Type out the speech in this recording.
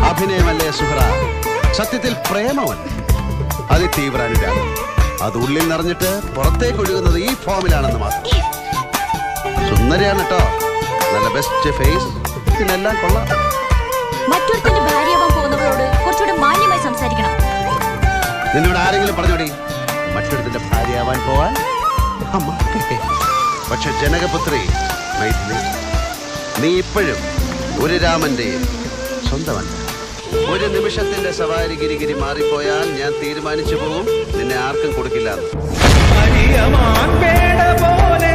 അഭിനയമല്ലേ സുഹറ സത്യത്തിൽ പ്രേമമല്ല അതിതീവ്ര അനുരാഗം അത് ഉള്ളിൽ നിറഞ്ഞിട്ട് പുറത്തേക്ക് ഒഴുകുന്നത് ഈ ഫോമിലാണെന്ന് മാത്രം സുന്ദരിയാണ് കേട്ടോ നല്ല ബെസ്റ്റ് ഫേസ് ഇതിനെല്ലാം കൊള്ളാം മറ്റൊരുത്തിന്റെ ഭാര്യയാവാൻ പോകുന്നവരോട് കുറച്ചുകൂടെ മാന്യമായി സംസാരിക്കണം നിന്നോട് ആരെങ്കിലും പറഞ്ഞോടി മറ്റൊരുത്തിന്റെ ഭാര്യയാവാൻ പോവാൻ അമ്മ. പക്ഷെ ജനകപുത്രി മൈഥിലി നീ ഇപ്പോഴും ഒരു രാമന്റെയും സ്വന്തമല്ല ഒരു നിമിഷത്തിന്റെ സവാരി ഗിരിഗിരി മാറിപ്പോയാൽ ഞാൻ തീരുമാനിച്ചു പോകും നിന്നെ ആർക്കും കൊടുക്കില്ല അരിയമാൻ പേട പോലെ